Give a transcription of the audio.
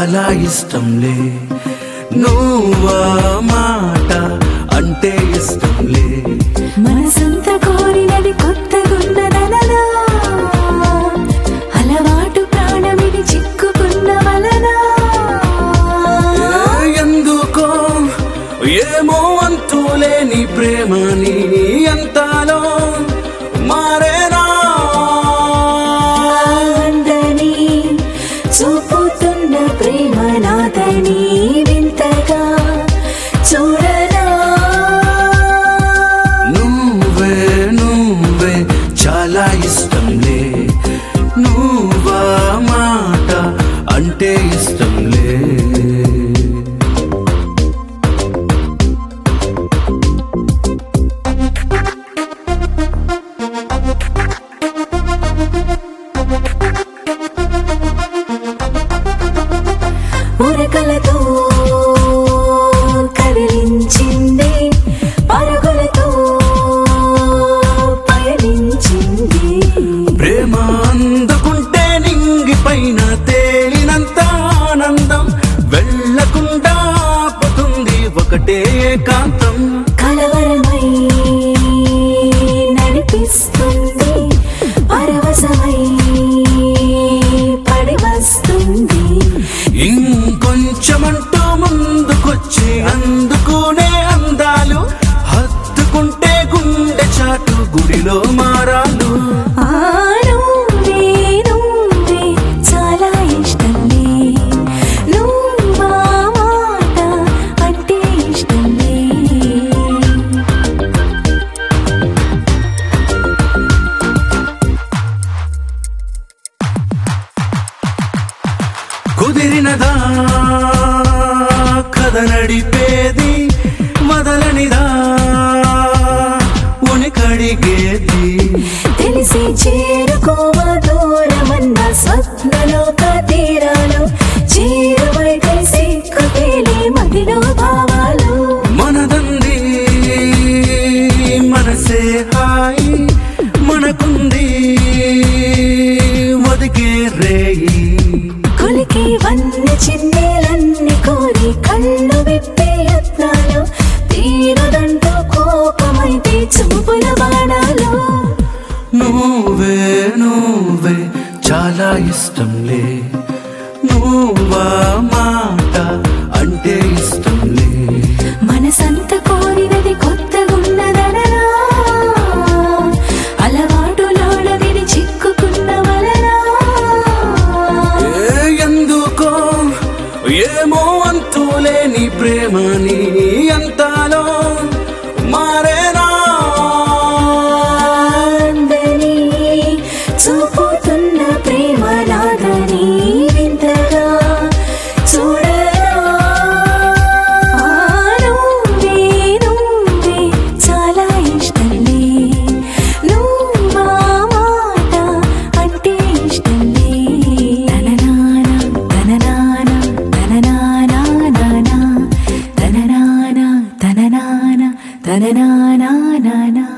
చాలా ఇష్టంలే నువ్వా మాట అంటే ఇష్టంలే మనసంత కోరినది కొత్తగున్నదనలా అలవాటు ప్రాణమిది చిక్కుకున్న వలనా ఏ ఎందుకో ఏమో అంతులేని ప్రేమని అంతలో మారేనా అందని చూపుతున్న ప్రేమ నాదని వింతగా చూడనా నువ్వే నువ్వే చాలా ఇష్టంలే నువ్వా మాట అంటే ఇష్టంలే ఉరకలతో కదిలించింది పరుగులతో పయనించింది ప్రేమ అందుకుంటే నింగి పైన తేలినంత ఆనందం వెళ్ళకుండా పోతుంది ఒకటే ఏకాంతం కలవరమై నడిపిస్తుంది పరవశమై పడి వస్తుంది ఇంకొంచెమంటూ ముందుకొచ్చి అందుకునే అందాలు హత్తుకుంటే గుండె చాటు గుడిలో మారాలు ఆ నువ్వే నువ్వే చాలా ఇష్టంలే నువ్వా మాట అంటే ఇష్టంలే కుదిరినదా కథ నడిపేది వదలనిదా ఉనికడిగేది తెలిసి చేరుకోవ దూరమన్న స్వప్నలోక తీరాలు చేరువై కలిసి కపేలి మదిలో భావాలు మనదంది మనసే హాయి మనకుంది ఒదిగే రేయి కొలికి వన్ని చిన్నేలన్నీ కోరి కళ్ళు విప్పే యత్నాలు తీరదంటూ కోపమైతే చూపుల బాణాలు నువ్వే నువ్వే చాలా ఇష్టంలే నువ్వా మాట అంటే ఇష్టంలే మనసంత కోరినది కొత్తగున్నదనరా అలవాటులోన విడి చిక్కుకున్న వలనా ఏ ఎందుకో ఏమో అంతులేని ప్రేమని అంతలో మారేనా అందని చూపుతున్న ప్రేమ నాదని వింతగా చూడరా ఆ నువ్వే నువ్వే చాలా ఇష్టంలే నువ్వా మాట అంటే ఇష్టంలే తననాన తననాన తననాన తననాన తననాన తననాన